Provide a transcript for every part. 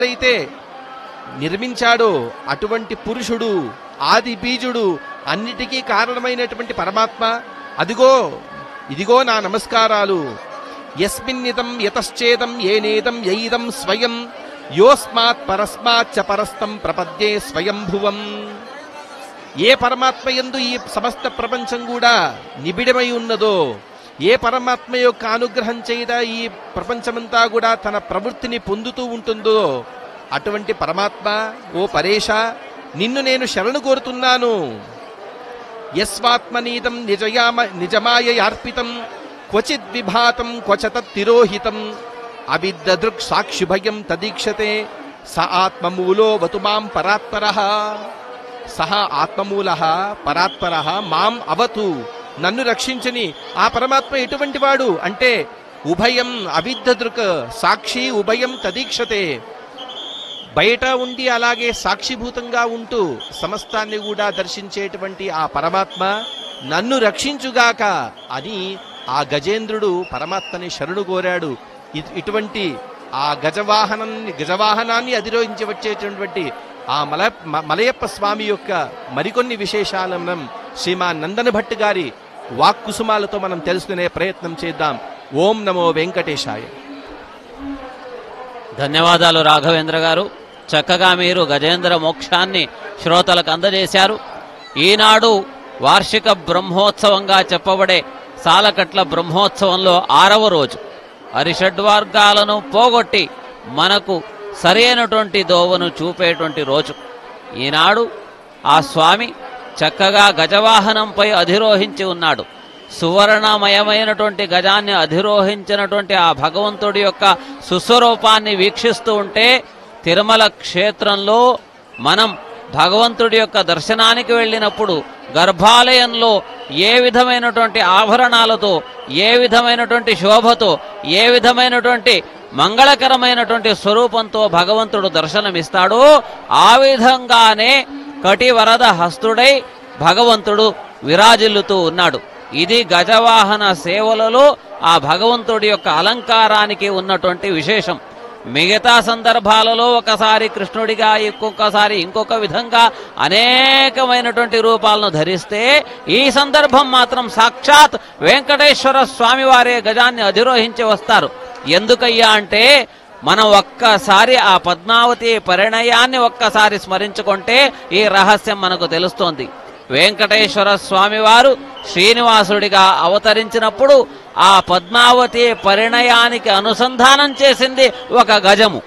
అయితే నిర్మించాడో అటువంటి పురుషుడు ఆది బీజుడు అన్నిటికీ కారణమైనటువంటి పరమాత్మ అదిగో ఇదిగో నా నమస్కారాలు యస్మిన్నితం యతశ్చేదం ఏనేదం యైదం స్వయం యోస్మాత్ పరస్మాచ్చ పరస్తం ప్రపద్యే స్వయంభువం ఏ పరమాత్మ యందు ఈ సమస్త ప్రపంచం కూడా నిబిడమై ఉన్నదో ఏ పరమాత్మ యొక్క అనుగ్రహం చేత ఈ ప్రపంచమంతా కూడా తన ప్రవృత్తిని పొందుతూ ఉంటుందో అటువంటి పరమాత్మ ఓ పరేష నిన్ను నేను శరణు కోరుతున్నాను యస్వాత్మనీతం నిజయామ నిజమాయయార్పితం క్వచిద్ విభాతం క్వచత తిరోహితం అవిద్దదృక్ సాక్షిభయం తదీక్షతే స ఆత్మమూలో వతు మాం పరాత్పర సహ ఆత్మమూల పరాత్పర మాం అవతు నన్ను రక్షించని ఆ పరమాత్మ ఎటువంటి వాడు అంటే ఉభయం అవిద్దదృక్ సాక్షి ఉభయం తదీక్షతే బయట ఉండి అలాగే సాక్షిభూతంగా ఉంటూ సమస్తాన్ని కూడా దర్శించేటువంటి ఆ పరమాత్మ నన్ను రక్షించుగాక అని ఆ గజేంద్రుడు పరమాత్మని శరణు కోరాడు ఇ- ఇటువంటి ఆ గజవాహనాన్ని గజవాహనాన్ని అధిరోహించి వచ్చేటటువంటి ఆ మల మ- మలయప్ప స్వామి యొక్క మరికొన్ని విశేషాలను మనం శ్రీమాన్ నందన భట్ గారి వాక్కుసుమాలతో మనం తెలుసుకునే ప్రయత్నం చేద్దాం ఓం నమో వెంకటేశాయ ధన్యవాదాలు రాఘవేంద్ర గారు చక్కగా మీరు గజేంద్ర మోక్షాన్ని శ్రోతలకు అందజేశారు ఈనాడు వార్షిక బ్రహ్మోత్సవంగా చెప్పబడే సాలకట్ల బ్రహ్మోత్సవంలో ఆరవ రోజు అరిషడ్వర్గాలను పోగొట్టి మనకు సరైనటువంటి దోవను చూపేటువంటి రోజు ఈనాడు ఆ స్వామి చక్కగా గజవాహనంపై అధిరోహించి ఉన్నాడు సువర్ణమయమైనటువంటి గజాన్ని అధిరోహించినటువంటి ఆ భగవంతుడి యొక్క సుస్వరూపాన్ని వీక్షిస్తూ ఉంటే తిరుమల క్షేత్రంలో మనం భగవంతుడి యొక్క దర్శనానికి వెళ్ళినప్పుడు గర్భాలయంలో ఏ విధమైనటువంటి ఆభరణాలతో ఏ విధమైనటువంటి శోభతో ఏ విధమైనటువంటి మంగళకరమైనటువంటి స్వరూపంతో భగవంతుడు దర్శనమిస్తాడో ఆ విధంగానే కటివరద హస్తుడై భగవంతుడు విరాజిల్లుతూ ఉన్నాడు ఇది గజవాహన సేవలలో ఆ భగవంతుడి యొక్క అలంకారానికి ఉన్నటువంటి విశేషం మిగతా సందర్భాలలో ఒకసారి కృష్ణుడిగా ఇంకొకసారి ఇంకొక విధంగా అనేకమైనటువంటి రూపాలను ధరిస్తే ఈ సందర్భం మాత్రం సాక్షాత్ వెంకటేశ్వర స్వామి వారే గజాన్ని అధిరోహించి వస్తారు ఎందుకయ్యా అంటే మనం ఒక్కసారి ఆ పద్మావతి పరిణయాన్ని ఒక్కసారి స్మరించుకుంటే ఈ రహస్యం మనకు తెలుస్తోంది వెంకటేశ్వర స్వామివారు శ్రీనివాసుడిగా అవతరించినప్పుడు ఆ పద్మావతి పరిణయానికి అనుసంధానం చేసింది ఒక గజము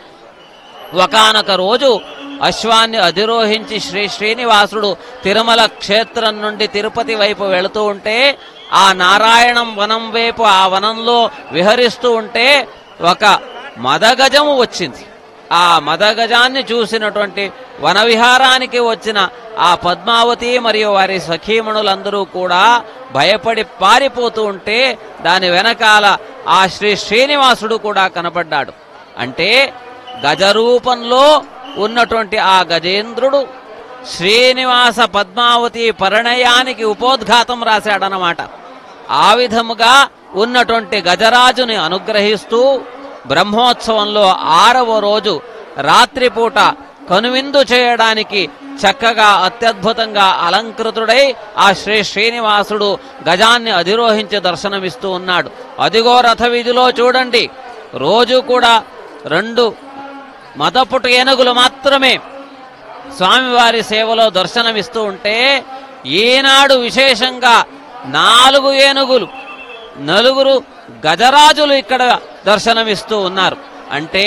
ఒకానొక రోజు అశ్వాన్ని అధిరోహించి శ్రీ శ్రీనివాసుడు తిరుమల క్షేత్రం నుండి తిరుపతి వైపు వెళుతూ ఉంటే ఆ నారాయణం వనం వైపు ఆ వనంలో విహరిస్తూ ఉంటే ఒక మదగజము వచ్చింది ఆ మదగజాన్ని చూసినటువంటి వన విహారానికి వచ్చిన ఆ పద్మావతి మరియు వారి సఖీమణులందరూ కూడా భయపడి పారిపోతూ ఉంటే దాని వెనకాల ఆ శ్రీ శ్రీనివాసుడు కూడా కనపడ్డాడు అంటే గజరూపంలో ఉన్నటువంటి ఆ గజేంద్రుడు శ్రీనివాస పద్మావతి పరిణయానికి ఉపోద్ఘాతం రాశాడనమాట ఆ విధముగా ఉన్నటువంటి గజరాజుని అనుగ్రహిస్తూ బ్రహ్మోత్సవంలో ఆరవ రోజు రాత్రిపూట కనువిందు చేయడానికి చక్కగా అత్యద్భుతంగా అలంకృతుడై ఆ శ్రీ శ్రీనివాసుడు గజాన్ని అధిరోహించి దర్శనమిస్తూ ఉన్నాడు అదిగో రథ వీధిలో చూడండి రోజు కూడా రెండు మదపుట ఏనుగులు మాత్రమే స్వామివారి సేవలో దర్శనమిస్తూ ఉంటే ఈనాడు విశేషంగా నాలుగు ఏనుగులు నలుగురు గజరాజులు ఇక్కడ దర్శనమిస్తూ ఉన్నారు అంటే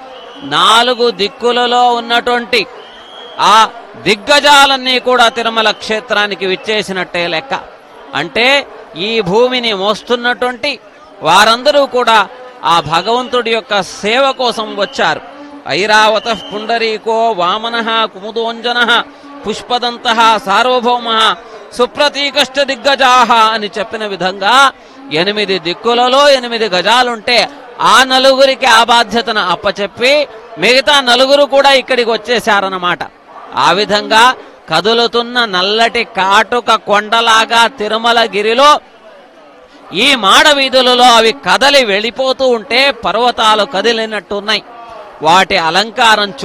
నాలుగు దిక్కులలో ఉన్నటువంటి ఆ దిగ్గజాలన్నీ కూడా తిరుమల క్షేత్రానికి విచ్చేసినట్టే లెక్క అంటే ఈ భూమిని మోస్తున్నటువంటి వారందరూ కూడా ఆ భగవంతుడి యొక్క సేవ కోసం వచ్చారు ఐరావత పుండరీకో వామన కుముదోంజన పుష్పదంత సార్వభౌమ సుప్రతీకష్ట దిగ్గజాహ అని చెప్పిన విధంగా ఎనిమిది దిక్కులలో ఎనిమిది గజాలుంటే ఆ నలుగురికి ఆ బాధ్యతను అప్పచెప్పి మిగతా నలుగురు కూడా ఇక్కడికి వచ్చేశారన్నమాట ఆ విధంగా కదులుతున్న నల్లటి కాటుక కొండలాగా తిరుమల గిరిలో ఈ మాడ వీధులలో అవి కదలి వెళ్ళిపోతూ ఉంటే పర్వతాలు కదిలినట్టున్నాయి వాటి అలంకారం